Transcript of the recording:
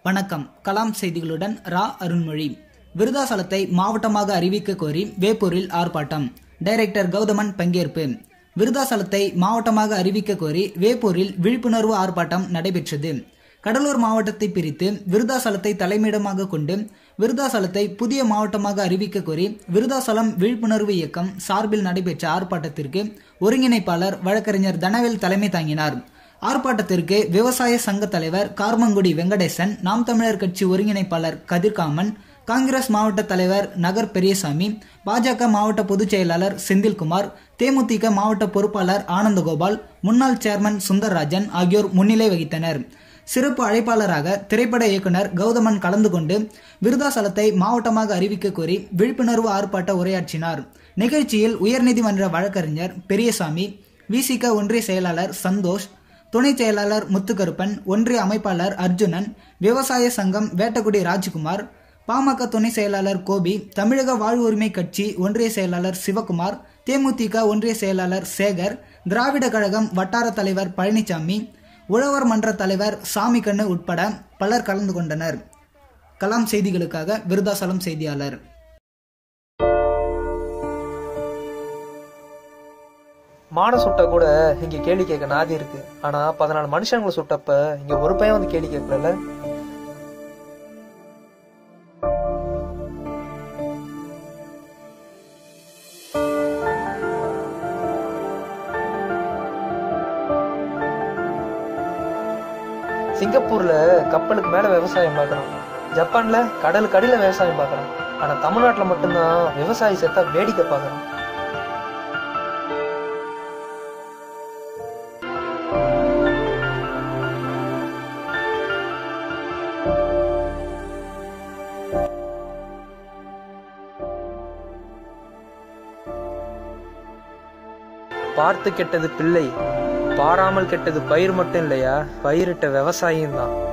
வணக்கம் கலாம் செய்திகளுடன் ரா அருண்மொழி விருதாசலத்தை மாவட்டமாக அறிவிக்க கோரி வேப்பூரில் ஆர்ப்பாட்டம் டைரக்டர் கௌதமன் பங்கேற்பு விருதாசலத்தை மாவட்டமாக அறிவிக்க கோரி வேப்பூரில் விழிப்புணர்வு ஆர்ப்பாட்டம் நடைபெற்றது கடலூர் மாவட்டத்தை பிரித்து விருதாசலத்தை தலைமையிடமாக கொண்டு விருதாசலத்தை புதிய மாவட்டமாக அறிவிக்க கோரி விருதாசலம் விழிப்புணர்வு இயக்கம் சார்பில் நடைபெற்ற ஆர்ப்பாட்டத்திற்கு ஒருங்கிணைப்பாளர் வழக்கறிஞர் தனவேல் தலைமை தாங்கினார் ஆர்ப்பாட்டத்திற்கு விவசாய சங்க தலைவர் கார்மங்குடி வெங்கடேசன் நாம் தமிழர் கட்சி ஒருங்கிணைப்பாளர் கதிர்காமன் காங்கிரஸ் மாவட்ட தலைவர் நகர் பெரியசாமி பாஜக மாவட்ட பொதுச் செயலாளர் செந்தில்குமார் தேமுதிக மாவட்ட பொறுப்பாளர் ஆனந்தகோபால் முன்னாள் சேர்மன் சுந்தர்ராஜன் ஆகியோர் முன்னிலை வகித்தனர் சிறப்பு அழைப்பாளராக திரைப்பட இயக்குனர் கௌதமன் கலந்து கொண்டு விருதாசலத்தை மாவட்டமாக அறிவிக்க கோரி விழிப்புணர்வு ஆர்ப்பாட்ட உரையாற்றினார் நிகழ்ச்சியில் உயர்நீதிமன்ற வழக்கறிஞர் பெரியசாமி விசிக ஒன்றிய செயலாளர் சந்தோஷ் துணை செயலாளர் முத்துக்கருப்பன் ஒன்றிய அமைப்பாளர் அர்ஜுனன் விவசாய சங்கம் வேட்டக்குடி ராஜ்குமார் பாமக துணை செயலாளர் கோபி தமிழக வாழ்வுரிமை கட்சி ஒன்றிய செயலாளர் சிவகுமார் தேமுதிக ஒன்றிய செயலாளர் சேகர் திராவிட கழகம் வட்டார தலைவர் பழனிசாமி உழவர் மன்ற தலைவர் சாமிக்கண்ணு உட்பட பலர் கலந்து கொண்டனர் கலாம் செய்திகளுக்காக விருதாசலம் செய்தியாளர் மானை சுட்ட கூட இங்க கேள்வி கேட்க நாதி இருக்கு ஆனா பதினாலு மனுஷங்களை சுட்டப்ப இங்க ஒரு பையன் வந்து கேள்வி கேட்கல சிங்கப்பூர்ல கப்பலுக்கு மேல விவசாயம் பார்க்கறான் ஜப்பான்ல கடலுக்கு அடியில விவசாயம் பார்க்கறான் ஆனா தமிழ்நாட்டுல மட்டும்தான் விவசாயி செத்தா வேடிக்கை பார்க்கறான் பார்த்து கெட்டது பிள்ளை பாராமல் கெட்டது பயிர் மட்டும் இல்லையா பயிரிட்ட விவசாயியும் தான்